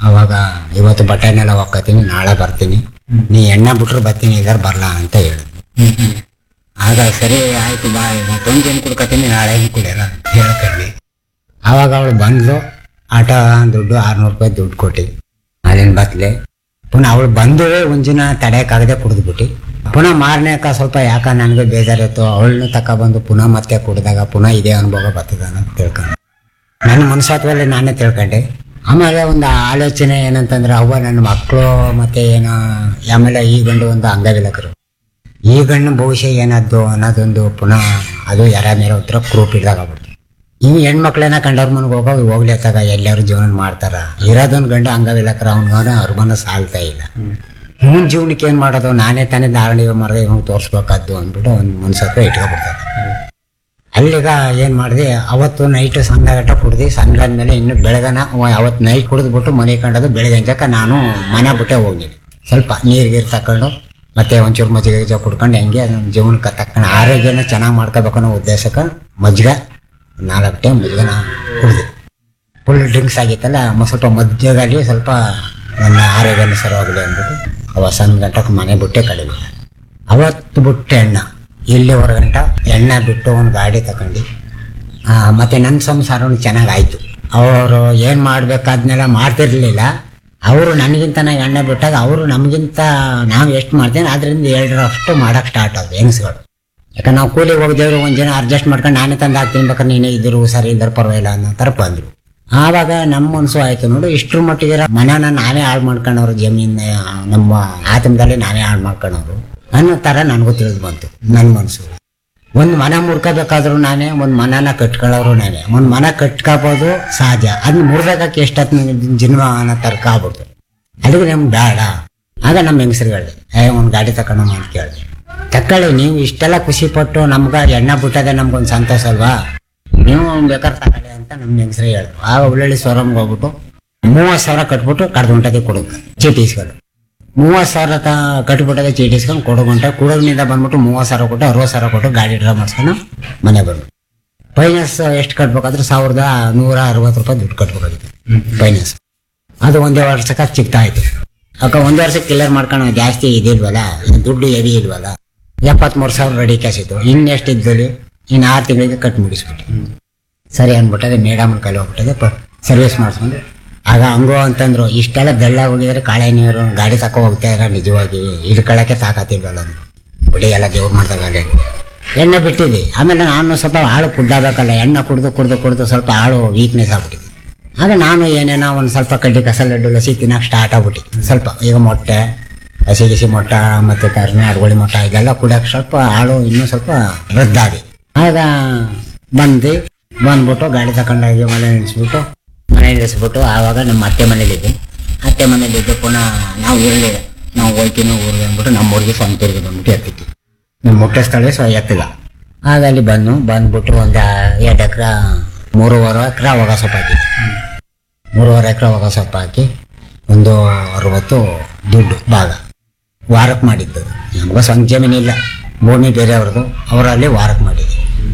ಅವಾಗ ಇವತ್ತು ಬಟ್ಟೆನೆಲ್ಲ ಒಕ್ಕತೀನಿ ನಾಳೆ ಬರ್ತೀನಿ ನೀ ಎಣ್ಣೆ ಬಿಟ್ರೆ ಬರ್ತೀನಿ ಇದಾರ ಬರಲ್ಲ ಅಂತ ಹೇಳಿದ್ವಿ ಆಗ ಸರಿ ಆಯ್ತು ಬಾ ಮತ್ತೊಂದು ಏನು ಕುಡ್ಕತೀನಿ ನಾಳೆ ಏನು ಕುಡಿಯಲ್ಲ ಅಂತ ಹೇಳ್ಕೊಂಡ್ವಿ ಆವಾಗ ಅವಳು ಬಂದ್ಲು ಆಟೋ ದುಡ್ಡು ಆರ್ನೂರು ರೂಪಾಯಿ ದುಡ್ಡು ಕೊಟ್ಟು ಅಲ್ಲಿಂದ ಬತ್ಲೆ ಪುನಃ ಅವಳು ಬಂದು ಒಂದಿನ ತಡೆಯಕ್ಕಾಗದೆ ಕುಡಿದ್ಬಿಟ್ಟು ಪುನಃ ಮಾರನೇಕ ಸ್ವಲ್ಪ ಯಾಕ ನನಗೆ ಬೇಜಾರಿತ್ತು ಅವಳನ್ನ ತಕ ಬಂದು ಪುನಃ ಮತ್ತೆ ಕುಡಿದಾಗ ಪುನಃ ಇದೇ ಅನುಭವ ಬರ್ತದ ಅಂತ ತಿಳ್ಕೊಂಡು ನನ್ನ ಮನಸ್ಸಾತ್ವಲ್ಲಿ ನಾನೇ ತಿಳ್ಕೊಂಡೆ ಆಮೇಲೆ ಒಂದು ಆಲೋಚನೆ ಏನಂತಂದ್ರೆ ಅವ್ವ ನನ್ನ ಮಕ್ಕಳು ಮತ್ತೆ ಏನೋ ಆಮೇಲೆ ಈ ಗಂಡು ಒಂದು ಅಂಗವಿಲಕರು ಈ ಗಂಡು ಭವಿಷ್ಯ ಏನಾದ್ದು ಅನ್ನೋದೊಂದು ಪುನಃ ಅದು ಯಾರ ಮೇಲೆ ಒಂಥರ ಕ್ರೂಪ್ ಹಿಡ್ದಾಗ್ಬಿಡ್ತು ಈ ಹೆಣ್ಮಕ್ಳೇನ ಕಂಡವ್ರ ಮನೆಗೆ ಹೋಗೋ ಹೋಗ್ಲಿ ಅತ್ತಾಗ ಎಲ್ಲರೂ ಜೀವನ ಮಾಡ್ತಾರ ಇರೋದೊಂದು ಗಂಡು ಅಂಗವಿಲಕರ ಅವ್ನಿಗವನ ಅವ್ರಮನ ಸಾಲ್ತಾ ಇಲ್ಲ ಇವನ್ ಜೀವನಕ್ಕೆ ಏನ್ ಮಾಡೋದು ನಾನೇ ತಾನೇ ಧಾರಣೆ ಮಾಡಿದೆ ಇವಾಗ ತೋರಿಸ್ಬೇಕಾದ್ದು ಅಂದ್ಬಿಟ್ಟು ಒಂದು ಮನ್ಸತ್ವ ಇಟ್ಕೊಬಿಡ್ತಾರೆ ಅಲ್ಲಿಗ ಏನ್ ಮಾಡಿದೆ ಅವತ್ತು ನೈಟ್ ಸಂಘಗಟ್ಟ ಕುಡ್ದು ಸಂಘಾದ್ಮೇಲೆ ಇನ್ನು ಬೆಳಗನ ಅವತ್ತು ನೈಟ್ ಕುಡಿದ್ಬಿಟ್ಟು ಮನೆ ಕಂಡದು ಬೆಳಗ್ಗೆ ಅಂಜಕ ನಾನು ಮನೆ ಬಿಟ್ಟೆ ಹೋಗಿದ್ದೆ ಸ್ವಲ್ಪ ನೀರು ಗೀರು ತಕೊಂಡು ಮತ್ತೆ ಒಂಚೂರು ಮಜ್ಜಿಗೆ ಗಿಜ್ಜಿಗೆ ಕುಡ್ಕೊಂಡು ಹೆಂಗೆ ನಮ್ಮ ಜೀವನಕ್ಕೆ ತಕ್ಕಂಡು ಆರೋಗ್ಯನ ಚೆನ್ನಾಗಿ ಮಾಡ್ಕೋಬೇಕು ಅನ್ನೋ ಉದ್ದೇಶಕ್ಕೆ ಮಜ್ಜಿಗೆ ನಾಲ್ಕು ಟೈಮ್ ಮಜ್ಜಿಗೆನ ಕುಡಿದೆ ಫುಲ್ ಡ್ರಿಂಕ್ಸ್ ಆಗಿತ್ತಲ್ಲ ಮ- ಸ್ವಲ್ಪ ಮಧ್ಯದಲ್ಲಿ ಸ್ವಲ್ಪ ನನ್ನ ಆರೋಗ್ಯನ ಸರವಾಗಲಿ ಅಂದ್ಬಿಟ್ಟು ಅವ ಸಣ್ಣ ಗಂಟಕ್ಕೆ ಮನೆ ಬಿಟ್ಟೆ ಕಡಿಮೆ ಅವತ್ತು ಬಿಟ್ಟೆ ಎಣ್ಣ ಇಲ್ಲಿ ಹೊರಗಂಟ ಎಣ್ಣೆ ಬಿಟ್ಟು ಒಂದು ಗಾಡಿ ತಗೊಂಡು ಆ, ಮತ್ತೆ ನನ್ನ ಸಂಸಾರನು ಚೆನ್ನಾಗಿ ಆಯ್ತು ಅವರು ಏನು ಮಾಡ್ಬೇಕಾದ್ನೆಲ್ಲ ಮಾಡ್ತಿರ್ಲಿಲ್ಲ ಅವರು ನನಗಿಂತ ನಾ ಎಣ್ಣೆ ಬಿಟ್ಟಾಗ ಅವರು ನಮಗಿಂತ ನಾವು ಎಷ್ಟು ಮಾಡ್ತೇವೆ ಅದರಿಂದ ಎರಡರಷ್ಟು ಮಾಡಕ್ಕೆ ಸ್ಟಾರ್ಟ್ ಆದ್ರು ಹೆಂಗಸ್ಗಳು ಯಾಕಂದ್ರೆ ನಾವು ಕೂಲಿಗೆ ಹೋಗಿದ್ದೇವ್ರು ಒಂದು ಜನ ಅಡ್ಜಸ್ಟ್ ಮಾಡ್ಕೊಂಡು ನಾನೇ ತಂದು ಹಾಕ್ತೀನಿ ಬೇಕಾದ್ರೆ ನೀನೇ ಇದ್ರು ಸರಿ ಇದ್ದಾರೆ ಪರವಾಗಿಲ್ಲ ಅನ್ನೋ ಥರ ಬಂದರು ಆವಾಗ ನಮ್ಮ ಮನಸ್ಸು ಆಯ್ತು ನೋಡು ಇಷ್ಟ್ರ ಮಟ್ಟಿಗೆ ಮನೆನ ನಾವೇ ಹಾಳು ಮಾಡ್ಕೊಂಡವ್ರು ಜಮೀನ ನಮ್ಮ ಆತಂಕದಲ್ಲಿ ನಾವೇ ಹಾಳು ಮಾಡ್ಕೊಂಡವ್ರು ಅನ್ನೋ ಥರ ನನಗೂ ತಿಳಿದು ಬಂತು ನನ್ನ ಮನಸ್ಸು ಒಂದು ಮನೆ ಮುರ್ಕೋಬೇಕಾದ್ರೂ ನಾನೇ ಒಂದು ಮನನ ಕಟ್ಕೊಳ್ಳೋರು ನಾನೇ ಒಂದು ಮನೆ ಕಟ್ಕೋಬೋದು ಸಹಜ ಅದನ್ನ ಮುರಿದಾಕಕ್ಕೆ ಎಷ್ಟೊತ್ತು ಜನ್ಮ ಅನ್ನೋ ತರ್ಕ ಆಗ್ಬಿಡ್ತು ಅಲ್ಲಿಗೆ ನಮ್ಗೆ ಬೇಡ ಆಗ ನಮ್ಮ ಹೆಂಗಸರುಗಳು ಏ ಒಂದು ಗಾಡಿ ತಗೊಂಡಮ್ಮ ಅಂತ ಕೇಳಿದೆ ತಕೊಳ್ಳಿ ನೀವು ಇಷ್ಟೆಲ್ಲ ಖುಷಿ ಪಟ್ಟು ನಮ್ಗೆ ಎಣ್ಣೆ ಬಿಟ್ಟದೆ ನಮ್ಗೊಂದು ಸಂತೋಷ ಅಲ್ವಾ ನೀವು ಬೇಕಾದ್ರೆ ತಗೊಳ್ಳಿ ಅಂತ ನಮ್ಮ ಹೆಂಗಸರು ಹೇಳಿದ್ರು ಆಗ ಒಳ್ಳೊಳ್ಳೆ ಶೋರೂಮ್ಗೆ ಹೋಗ್ಬಿಟ್ಟು ಮೂವತ್ತು ಸಾವಿರ ಕಟ್ಬಿಟ್ಟು ಕಡ್ದುಂಟದೆ ಕೊಡೋದು ಚೀಟಿ ಇಸ್ಕೊಂಡು ಮೂವತ್ತು ಸಾವಿರ ತ ಕಟ್ಬಿಟ್ಟದೆ ಚೀಟಿ ಇಸ್ಕೊಂಡು ಕೊಡೋಗಂಟ ಕುಡೋದ್ನಿಂದ ಬಂದ್ಬಿಟ್ಟು ಮೂವತ್ತು ಸಾವಿರ ಕೊಟ್ಟು ಅರವತ್ತು ಸಾವಿರ ಕೊಟ್ಟು ಗಾಡಿ ಡ್ರಾ ಮಾಡ್ಸ್ಕೊಂಡು ಮನೆ ಬಂದು ಫೈನಾನ್ಸ್ ಎಷ್ಟು ಕಟ್ಬೇಕಾದ್ರೆ ಸಾವಿರದ ನೂರ ಅರವತ್ತು ರೂಪಾಯಿ ದುಡ್ಡು ಕಟ್ಬೇಕಾಗಿತ್ತು ಫೈನಾನ್ಸ್ ಅದು ಒಂದೇ ವರ್ಷಕ್ಕೆ ಚಿಕ್ತಾ ಆಯ್ತು ಅಕ್ಕ ಒಂದೇ ವರ್ಷಕ್ಕೆ ಕ್ಲಿಯರ್ ಮಾಡ್ಕೊಂಡು ಜಾಸ್ತಿ ಇದಿಲ್ವಲ್ಲ ದುಡ್ಡು ಹೆವಿ ಇಲ್ವಲ್ಲ ಎಪ್ಪತ್ಮೂರು ಸಾವಿರ ರೆಡಿ ಕ್ಯಾಶ್ ಇತ್ತು ಇನ್ನೆಷ್ಟು ಇದ್ದಲ್ಲಿ ಇನ್ನು ಆರು ತಿಂಗಳಿಗೆ ಕಟ್ ಮುಗಿಸ್ಬಿಟ್ಟು ಸರಿ ಅಂದ್ಬಿಟ್ಟದೆ ಮೇಡಮ್ ಕೈಲಿ ಹೋಗ್ಬಿಟ್ಟದೆ ಪ ಸರ್ವಿಸ್ ಮಾಡಿಸ್ಕೊಂಡು ಆಗ ಹಂಗೋ ಅಂತಂದ್ರು ಇಷ್ಟೆಲ್ಲ ಬೆಳ್ಳ ಹೋಗಿದ್ರೆ ಕಾಳೆ ನೀರು ಗಾಡಿ ತಕೊ ಹೋಗ್ತಾ ಇರ ನಿಜವಾಗಿ ಹಿಡ್ಕೊಳ್ಳೋಕೆ ತಾಕತ್ತಿಲ್ವಲ್ಲ ಅಂದ್ರು. ಬಿಡಿ ಎಲ್ಲ ದೇವ್ರು ಮಾಡ್ದಾಗ ಎಣ್ಣೆ ಬಿಟ್ಟಿದ್ದೆ ಆಮೇಲೆ ನಾನು ಸ್ವಲ್ಪ ಹಾಳು ಕುಡ್ದಾಗಬೇಕಲ್ಲ ಎಣ್ಣೆ ಕುಡ್ದು ಕುಡ್ದು ಕುಡ್ದು ಸ್ವಲ್ಪ ಹಾಳು ವೀಕ್ನೆಸ್ ಆಗ್ಬಿಟ್ಟಿದೆ ಆಗ ನಾನು ಏನೇನೋ ಒಂದು ಸ್ವಲ್ಪ ಕಡ್ಡಿ ಕಸ ಲಡ್ಡು ಲಸಿ ತಿನ್ನಕ್ಕೆ ಸ್ಟಾರ್ಟ್ ಆಗ್ಬಿಟ್ಟು ಸ್ವಲ್ಪ ಈಗ ಮೊಟ್ಟೆ ಹಸಿ ಗಿಸಿ ಮೊಟ್ಟೆ ಮತ್ತು ಕರ್ನೆ ಅಡ್ಗೋಳಿ ಮೊಟ್ಟೆ ಇದೆಲ್ಲ ಕುಡಿಯೋಕೆ ಸ್ವಲ್ಪ ಹಾಳು ಇನ್ನೂ ಸ್ವಲ್ಪ ರದ್ದಾಗಿ ಆಗ ಬಂದು ಬಂದ್ಬಿಟ್ಟು ಗಾಡಿ ತಗೊಂಡೋಗಿ ಮನೆ ನಿಲ್ಲಿಸ್ಬಿಟ್ಟು ಮನೆ ನಿಲ್ಲಿಸ್ಬಿಟ್ಟು ಆವಾಗ ನಮ್ಮ ಅತ್ತೆ ಮನೇಲಿದ್ದೆ ಅತ್ತೆ ಮನೇಲಿದ್ದು ಪುನಃ ನಾವು ಇರಲಿಲ್ಲ ನಾವು ಹೋಯ್ತೀನಿ ಊರಿಗೆ ಅಂದ್ಬಿಟ್ಟು ನಮ್ಮ ಊರಿಗೆ ಸ್ವಂತೂರಿಗೆ ಬಂದ್ಬಿಟ್ಟು ಎತ್ತಿತ್ತು ನಮ್ಮ ಮುಖ್ಯ ಸ್ಥಳ ಸೊ ಎತ್ತಿಲ್ಲ ಆಗ ಅಲ್ಲಿ ಬಂದು ಬಂದ್ಬಿಟ್ಟು ಒಂದು ಎರಡು ಎಕರೆ ಮೂರುವರೆ ಎಕರೆ ಅವಾಗ ಸೊಪ್ಪು ಹಾಕಿದ್ದೆ ಮೂರುವರೆ ಎಕರೆ ಅವಾಗ ಸೊಪ್ಪು ಹಾಕಿ ಒಂದು ಅರವತ್ತು ದುಡ್ಡು ಭಾಗ ವಾರಕ್ಕೆ ಮಾಡಿದ್ದು ನಮ್ಗೆ ಸ್ವಂತ ಜಮೀನಿಲ್ಲ ಭೂಮಿ ಬೇರೆಯವ್ರದ್ದು ಅವರಲ್ಲಿ ವಾರಕ್ಕೆ ಮಾಡಿದ್ದೆ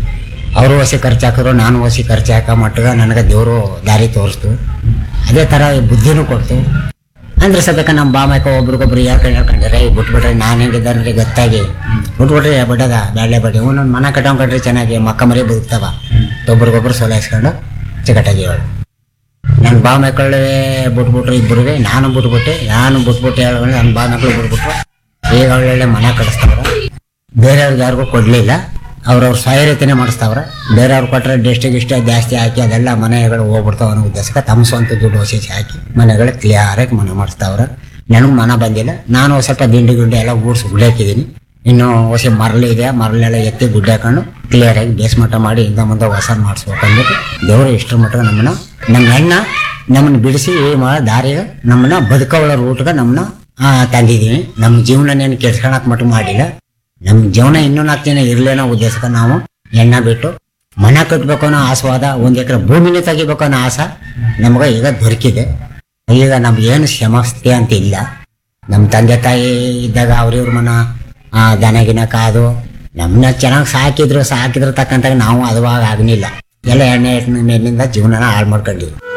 ಅವರು ಹೊಸಿ ಖರ್ಚು ಹಾಕಿದ್ರು ನಾನು ಹೊಸಿ ಖರ್ಚು ಹಾಕೋ ಮಟ್ಟಿಗೆ ನನಗೆ ದೇವರು ದಾರಿ ತೋರಿಸ್ತು ಅದೇ ಥರ ಬುದ್ಧಿನೂ ಕೊಡ್ತು ಅಂದ್ರೆ ಸದ್ಯಕ್ಕೆ ನಮ್ಮ ಬಾಮಕ್ಕ ಒಬ್ರಿಗೊಬ್ರು ಹೇಳ್ಕೊಂಡು ಹೇಳ್ಕೊಂಡ್ರೆ ಬಿಟ್ಬಿಟ್ರೆ ನಾನು ಹೆಂಗಿದ್ದಾನೆ ಗೊತ್ತಾಗಿ ಬಿಟ್ಬಿಟ್ರೆ ಬಿಡದ ಬ್ಯಾಳೆ ಬಡ್ಡಿ ಒಂದೊಂದು ಮನೆ ಕಟ್ಕೊಂಡ್ರೆ ಚೆನ್ನಾಗಿ ಮಕ್ಕ ಮರಿ ಬದುಕ್ತಾವ ಒಬ್ರಿಗೊಬ್ರು ಸೋಲಾಯಿಸ್ಕೊಂಡು ಚಿಕಟಾಗಿ ಹೇಳು ನನ್ನ ಬಾ ಮಕ್ಕಳೇ ಬಿಟ್ಬಿಟ್ರು ಇಬ್ಬರಿಗೆ ನಾನು ಬಿಟ್ಬಿಟ್ಟೆ ನಾನು ಬಿಟ್ಬಿಟ್ಟು ಹೇಳಿ ನನ್ನ ಬಾ ಮಕ್ಕಳು ಬಿಟ್ಬಿಟ್ರು ಈಗ ಒಳ್ಳೊಳ್ಳೆ ಮನೆ ಕಟ್ಟಿಸ್ತಾವ್ರ ಬೇರೆಯವ್ರಿಗೆ ಯಾರಿಗೂ ಕೊಡಲಿಲ್ಲ ಅವ್ರವ್ರ ಸ್ವಯರೀತಿನೇ ಮಾಡಿಸ್ತಾವ್ರ ಬೇರೆಯವ್ರು ಕೊಟ್ಟರೆ ಡಿಸ್ಟಿಕ್ ಇಷ್ಟ ಜಾಸ್ತಿ ಹಾಕಿ ಅದೆಲ್ಲ ಮನೆಗಳು ಹೋಗ್ಬಿಡ್ತಾವ ಅನ್ನೋ ಉದ್ದೇಶಕ್ಕೆ ತಮ್ಮ ಸ್ವಂತ ದುಡ್ಡು ಹೊಸಿ ಹಾಕಿ ಮನೆಗಳು ಕ್ಲಿಯರಾಗಿ ಮನೆ ಮಾಡಿಸ್ತಾವ್ರ ನನಗೆ ಮನ ಬಂದಿಲ್ಲ ನಾನು ಸ್ವಲ್ಪ ದಿಂಡಿ ಗುಂಡಿ ಎಲ್ಲ ಊಡ್ಸಿ ಗುಡ್ಡಾಕಿದ್ದೀನಿ ಇನ್ನು ಹೊಸ ಮರಳು ಇದೆ ಮರಳೆಲ್ಲ ಎತ್ತಿ ಗುಡ್ಡೆ ಹಾಕೊಂಡು ಕ್ಲಿಯರ್ ಆಗಿ ಬೇಸ್ಮಟ್ಟ ಮಾಡಿ ಇಂದ ಮುಂದೆ ಹೊಸ ಮಾಡಿಸ್ಬೇಕು ಅಂದ್ಬಿಟ್ಟು ದೇವರು ಇಷ್ಟರ ಮಟ್ಟಿಗೆ ನಮ್ಮನ್ನ ನಮ್ಮ ಹೆಣ್ಣ ನಮ್ಮನ್ನ ಬಿಡಿಸಿ ಈ ಮಾ ದಾರಿಗೆ ನಮ್ಮನ್ನ ಬದುಕೋಳ ರೂಟ್ಗೆ ನಮ್ಮನ್ನ ಆ, ತಂದಿದೀನಿ ನಮ್ಮ ಜೀವನನೇನು ಕೆಡ್ಸ್ಕೊಳಕ್ ಮಟ್ಟ ಮಾಡಿಲ್ಲ ನಮ್ಮ ಜೀವನ ಇನ್ನೂ ನಾಲ್ಕು ದಿನ ಇರ್ಲೇನೋ ಉದ್ದೇಶಕ್ಕೆ ನಾವು ಎಣ್ಣ ಬಿಟ್ಟು ಮನೆ ಕಟ್ಬೇಕು ಅನ್ನೋ ಆಸ್ವಾದ ಒಂದ್ ಎಕರೆ ಭೂಮಿನೇ ತೆಗಿಬೇಕು ಅನ್ನೋ ಆಸೆ ನಮ್ಗೆ ಈಗ ದೊರಕಿದೆ ಈಗ ನಮ್ಗೆ ಏನು ಸಮಸ್ಯೆ ಅಂತ ಇಲ್ಲ ನಮ್ಮ ತಂದೆ ತಾಯಿ ಇದ್ದಾಗ ಅವ್ರಿವ್ರ ಮನ ಆ ದನ ಗಿನ ಕಾದು ನಮ್ಮನ್ನ ಚೆನ್ನಾಗಿ ಸಾಕಿದ್ರು ಸಾಕಿದ್ರು ತಕ್ಕಂತಾಗ ನಾವು ಅದುವಾಗ ಆಗಲಿಲ್ಲ ಎಲ್ಲ ಎಣ್ಣೆ ಮೇಲಿಂದ ಜೀವನನ ಹಾಳು ಮಾಡ್ಕೊಂಡಿವಿ